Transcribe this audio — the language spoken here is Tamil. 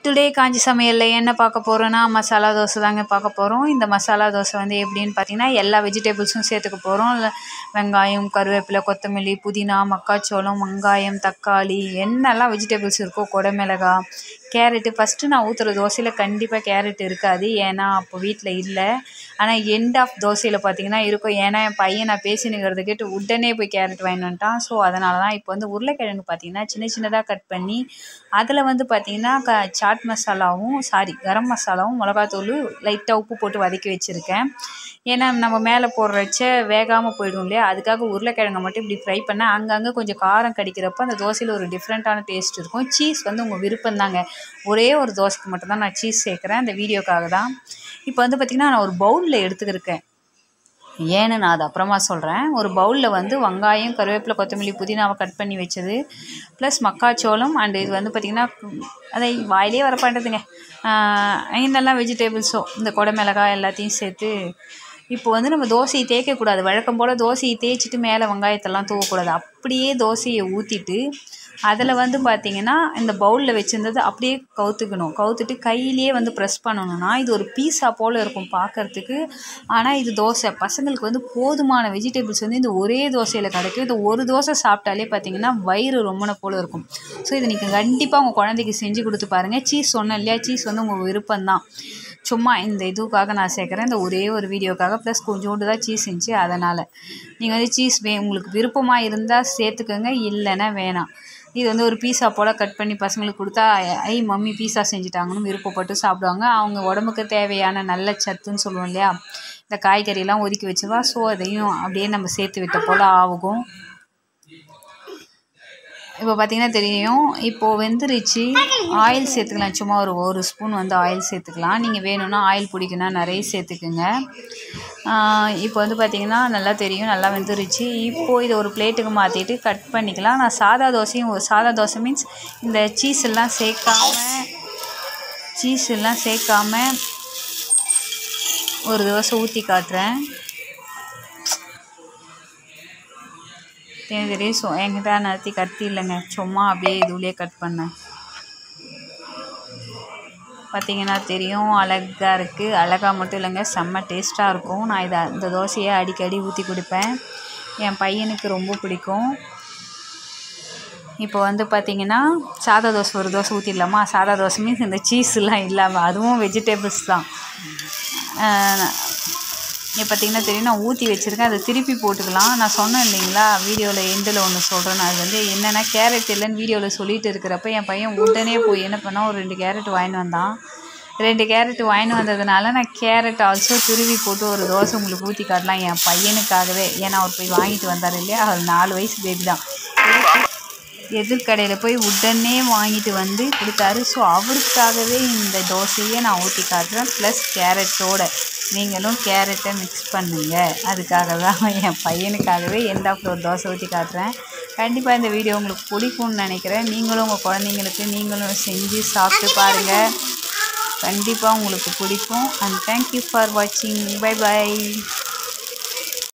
டுடே காஞ்சி சமையலில் என்ன பார்க்க போகிறோன்னா மசாலா தோசை தாங்க பார்க்க போகிறோம் இந்த மசாலா தோசை வந்து எப்படின்னு பார்த்தீங்கன்னா எல்லா வெஜிடபிள்ஸும் சேர்த்துக்க போகிறோம் வெங்காயம் கருவேப்பிலை கொத்தமல்லி புதினா மக்காச்சோளம் வெங்காயம் தக்காளி என்னெல்லாம் வெஜிடபிள்ஸ் இருக்கோ குடமிளகா கேரட்டு ஃபஸ்ட்டு நான் ஊற்றுற தோசையில் கண்டிப்பாக கேரட் இருக்காது ஏன்னா அப்போ வீட்டில் இல்லை ஆனால் எண்ட் ஆஃப் தோசையில் பார்த்தீங்கன்னா இருக்கும் ஏன்னா என் பையன் நான் பேசினுங்கிறத கேட்டு உடனே போய் கேரட் வாங்கிட்டு வந்துட்டான் ஸோ அதனால தான் இப்போ வந்து உருளைக்கிழங்கு பார்த்தீங்கன்னா சின்ன சின்னதாக கட் பண்ணி அதில் வந்து பார்த்தீங்கன்னா க சாட் மசாலாவும் சாரி கரம் மசாலாவும் மிளகாத்தூள் லைட்டாக உப்பு போட்டு வதக்கி வச்சுருக்கேன் ஏன்னா நம்ம மேலே போடுறச்ச வேகாமல் போயிடும் இல்லையா அதுக்காக உருளைக்கிழங்கை மட்டும் இப்படி ஃப்ரை பண்ணால் அங்கங்கே கொஞ்சம் காரம் கடிக்கிறப்ப அந்த தோசையில் ஒரு டிஃப்ரெண்ட்டான டேஸ்ட் இருக்கும் சீஸ் வந்து உங்கள் விருப்பம் தாங்க ஒரே ஒரு தோசைக்கு மட்டும்தான் நான் சீஸ் சேர்க்குறேன் அந்த வீடியோக்காக தான் இப்போ வந்து பார்த்திங்கன்னா நான் ஒரு பவுலில் எடுத்துக்கிருக்கேன் ஏன்னு நான் அது அப்புறமா சொல்கிறேன் ஒரு பவுலில் வந்து வெங்காயம் கருவேப்பிலை கொத்தமல்லி புதினாவை கட் பண்ணி வச்சது ப்ளஸ் மக்காச்சோளம் அண்டு இது வந்து பார்த்திங்கன்னா அதை வாயிலே வர பண்ணுறதுங்க என்னெல்லாம் வெஜிடபிள்ஸோ இந்த குடமிளகாய் எல்லாத்தையும் சேர்த்து இப்போ வந்து நம்ம தோசையை தேய்க்கக்கூடாது வழக்கம் போல் தோசையை தேய்ச்சிட்டு மேலே வெங்காயத்தெல்லாம் தூவக்கூடாது அப்படியே தோசையை ஊற்றிட்டு அதில் வந்து பார்த்திங்கன்னா இந்த பவுலில் வச்சுருந்தது அப்படியே கவுத்துக்கணும் கவுத்துட்டு கையிலேயே வந்து ப்ரெஸ் பண்ணணும்னா இது ஒரு பீஸா போல் இருக்கும் பார்க்குறதுக்கு ஆனால் இது தோசை பசங்களுக்கு வந்து போதுமான வெஜிடபிள்ஸ் வந்து இந்த ஒரே தோசையில் கிடைக்கும் இந்த ஒரு தோசை சாப்பிட்டாலே பார்த்திங்கன்னா வயிறு ரொம்பன போல் இருக்கும் ஸோ இதை நீங்கள் கண்டிப்பாக உங்கள் குழந்தைக்கு செஞ்சு கொடுத்து பாருங்கள் சீஸ் சொன்னேன் இல்லையா சீஸ் வந்து உங்கள் விருப்பம்தான் சும்மா இந்த இதுக்காக நான் சேர்க்குறேன் இந்த ஒரே ஒரு வீடியோக்காக ப்ளஸ் கொஞ்சோண்டு தான் சீஸ் இருந்துச்சு அதனால் நீங்கள் வந்து சீஸ் வே உங்களுக்கு விருப்பமாக இருந்தால் சேர்த்துக்கோங்க இல்லைன்னா வேணாம் இது வந்து ஒரு பீஸா போல் கட் பண்ணி பசங்களுக்கு கொடுத்தா ஐ மம்மி பீஸா செஞ்சுட்டாங்கன்னு விருப்பப்பட்டு சாப்பிடுவாங்க அவங்க உடம்புக்கு தேவையான நல்ல சத்துன்னு சொல்லுவோம் இல்லையா இந்த காய்கறியெல்லாம் ஒதுக்கி வச்சுருவா ஸோ அதையும் அப்படியே நம்ம சேர்த்து விட்ட போல் ஆகும் இப்போ பார்த்திங்கன்னா தெரியும் இப்போது வெந்துருச்சு ஆயில் சேர்த்துக்கலாம் சும்மா ஒரு ஒரு ஸ்பூன் வந்து ஆயில் சேர்த்துக்கலாம் நீங்கள் வேணும்னா ஆயில் பிடிக்குன்னா நிறைய சேர்த்துக்குங்க இப்போ வந்து பார்த்திங்கன்னா நல்லா தெரியும் நல்லா வெந்துருச்சு இப்போது இதை ஒரு பிளேட்டுக்கு மாற்றிட்டு கட் பண்ணிக்கலாம் நான் சாதா தோசையும் ஒரு சாதா தோசை மீன்ஸ் இந்த சீஸ் எல்லாம் சேர்க்காம சீஸ் எல்லாம் சேர்க்காம ஒரு தோசை ஊற்றி காட்டுறேன் எனக்கு தெரியும் ஸோ என்கிட்ட நடத்தி கத்தி இல்லைங்க சும்மா அப்படியே இதுலேயே கட் பண்ணேன் பார்த்தீங்கன்னா தெரியும் அழகாக இருக்குது அழகாக மட்டும் இல்லைங்க செம்ம டேஸ்ட்டாக இருக்கும் நான் இதை இந்த தோசையை அடிக்கடி ஊற்றி கொடுப்பேன் என் பையனுக்கு ரொம்ப பிடிக்கும் இப்போ வந்து பார்த்திங்கன்னா சாதா தோசை ஒரு தோசை ஊற்றிடலாமா சாதா தோசை மீன்ஸ் இந்த சீஸ்லாம் இல்லாமல் அதுவும் வெஜிடபிள்ஸ் தான் இப்போ பார்த்திங்கன்னா தெரியும் நான் ஊற்றி வச்சுருக்கேன் அதை திருப்பி போட்டுக்கலாம் நான் சொன்னேன் இல்லைங்களா வீடியோவில் எண்டில் ஒன்று சொல்கிறேன் அது வந்து என்னென்னா கேரட் இல்லைன்னு வீடியோவில் சொல்லிட்டு இருக்கிறப்ப என் பையன் உடனே போய் என்ன பண்ணால் ஒரு ரெண்டு கேரட் வாங்கிட்டு வந்தான் ரெண்டு கேரட் வாங்கிட்டு வந்ததுனால நான் கேரட் ஆல்சோ துருவி போட்டு ஒரு தோசை உங்களுக்கு ஊற்றி காட்டலாம் என் பையனுக்காகவே ஏன்னா அவர் போய் வாங்கிட்டு வந்தார் இல்லையா அவர் நாலு வயசு பேபி தான் எதிர்கடையில் போய் உடனே வாங்கிட்டு வந்து கொடுத்தாரு ஸோ அவருக்காகவே இந்த தோசையை நான் ஊற்றி காட்டுறேன் ப்ளஸ் கேரட்டோட நீங்களும் கேரட்டை மிக்ஸ் பண்ணுங்க அதுக்காக தான் என் பையனுக்காகவே எந்த ஒரு தோசை ஊற்றி காட்டுறேன் கண்டிப்பாக இந்த வீடியோ உங்களுக்கு பிடிக்கும்னு நினைக்கிறேன் நீங்களும் உங்கள் குழந்தைங்களுக்கு நீங்களும் செஞ்சு சாப்பிட்டு பாருங்கள் கண்டிப்பாக உங்களுக்கு பிடிக்கும் அண்ட் தேங்க்யூ ஃபார் வாட்சிங் பை பாய்